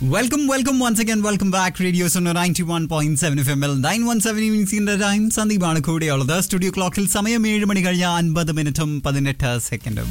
Welcome welcome once again welcome back radio ninety one point seven F M L nine one seven മിനിറ്റ്സിന്റെ time സന്ദീപാണ് കൂടെയുള്ളത് studio ക്ലോക്കിൽ സമയം ഏഴ് മണി കഴിഞ്ഞ അൻപത് മിനിറ്റും പതിനെട്ട് സെക്കൻഡും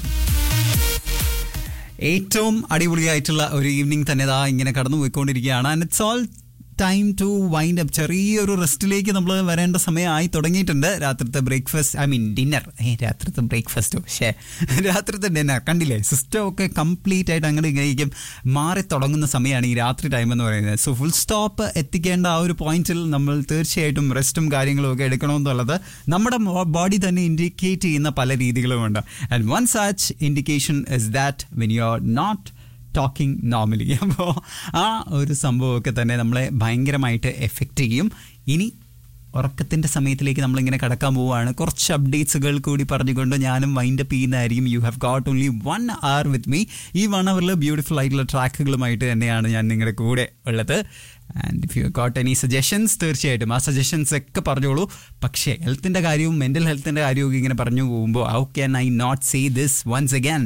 ഏറ്റവും അടിപൊളിയായിട്ടുള്ള ഒരു ഈവനിങ് തന്നെ ഇതാ ഇങ്ങനെ കടന്നു പോയിക്കൊണ്ടിരിക്കുകയാണ് and it's all time to wind up ചെറിയൊരു റെസ്റ്റിലേക്ക് നമ്മൾ വരേണ്ട സമയമായി തുടങ്ങിയിട്ടുണ്ട് രാത്രിത്തെ ബ്രേക്ക്ഫാസ്റ്റ് ഐ മീൻ ഡിന്നർ ഏ രാത്രിത്തെ ബ്രേക്ക്ഫാസ്റ്റ് പക്ഷേ രാത്രിത്തെ ഡിന്നർ കണ്ടില്ലേ സിസ്റ്റം ഒക്കെ കംപ്ലീറ്റ് ആയിട്ട് അങ്ങനെ കഴിക്കും മാറി തുടങ്ങുന്ന സമയമാണ് ഈ രാത്രി ടൈം എന്ന് പറയുന്നത് സോ ഫുൾ സ്റ്റോപ്പ് എത്തിക്കേണ്ട ആ ഒരു പോയിന്റിൽ നമ്മൾ തീർച്ചയായിട്ടും റെസ്റ്റും കാര്യങ്ങളും ഒക്കെ എടുക്കണമെന്നുള്ളത് നമ്മുടെ ബോഡി തന്നെ ഇൻഡിക്കേറ്റ് ചെയ്യുന്ന പല രീതികളുമുണ്ട് and one such indication is that when you are not talking normally അപ്പോൾ ആ ഒരു സംഭവമൊക്കെ തന്നെ നമ്മളെ ഭയങ്കരമായിട്ട് എഫക്റ്റ് ചെയ്യും ഇനി ഉറക്കത്തിൻ്റെ സമയത്തിലേക്ക് നമ്മളിങ്ങനെ കടക്കാൻ പോവുകയാണ് കുറച്ച് അപ്ഡേറ്റ്സുകൾ കൂടി പറഞ്ഞുകൊണ്ട് ഞാനും വൈൻഡ് അപ്പ് ചെയ്യുന്നതായിരിക്കും you have got only one hour with me ഈ വൺ അവറിൽ ബ്യൂട്ടിഫുൾ ആയിട്ടുള്ള ട്രാക്കുകളുമായിട്ട് തന്നെയാണ് ഞാൻ നിങ്ങളുടെ കൂടെ ഉള്ളത് and if you got any suggestions തീർച്ചയായിട്ടും ആ സജഷൻസ് ഒക്കെ പറഞ്ഞോളൂ പക്ഷേ ഹെൽത്തിൻ്റെ കാര്യവും മെൻ്റൽ ഹെൽത്തിൻ്റെ കാര്യവും ഇങ്ങനെ പറഞ്ഞു പോകുമ്പോൾ how can I not say this once again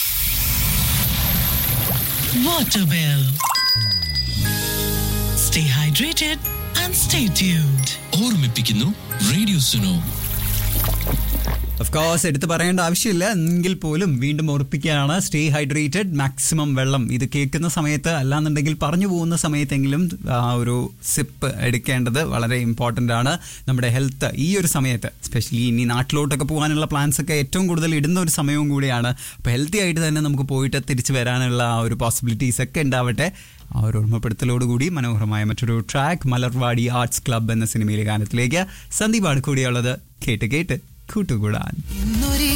Waterwell. Stay hydrated and stay tuned. ഓർമ്മിപ്പിക്കുന്നു റേഡിയോ സുനോ ഓഫ് കോഴ്സ് എടുത്ത് പറയേണ്ട ആവശ്യമില്ല എങ്കിൽ പോലും വീണ്ടും ഓർപ്പിക്കുകയാണ് സ്റ്റേ ഹൈഡ്രേറ്റഡ് മാക്സിമം വെള്ളം ഇത് കേൾക്കുന്ന സമയത്ത് അല്ലാന്നുണ്ടെങ്കിൽ പറഞ്ഞു പോകുന്ന സമയത്തെങ്കിലും ആ ഒരു സിപ്പ് എടുക്കേണ്ടത് വളരെ ഇമ്പോർട്ടൻ്റ് ആണ് നമ്മുടെ ഹെൽത്ത് ഈ ഒരു സമയത്ത് സ്പെഷ്യലി ഇനി നാട്ടിലോട്ടൊക്കെ പോകാനുള്ള പ്ലാൻസ് ഒക്കെ ഏറ്റവും കൂടുതൽ ഇടുന്ന ഒരു സമയവും കൂടിയാണ് അപ്പോൾ ഹെൽത്തി ആയിട്ട് തന്നെ നമുക്ക് പോയിട്ട് തിരിച്ചു വരാനുള്ള ആ ഒരു പോസിബിലിറ്റീസ് ഒക്കെ ഉണ്ടാവട്ടെ ആ ഒരു ഓർമ്മപ്പെടുത്തലോടുകൂടി മനോഹരമായ മറ്റൊരു ട്രാക്ക് മലർവാടി ആർട്സ് ക്ലബ് എന്ന സിനിമയിലെ ഗാനത്തിലേക്ക് സന്ദീപാണ് കൂടിയുള്ളത് കേട്ട് കേട്ട് കൂട്ടുകൂടാൻ ഇന്നൊരു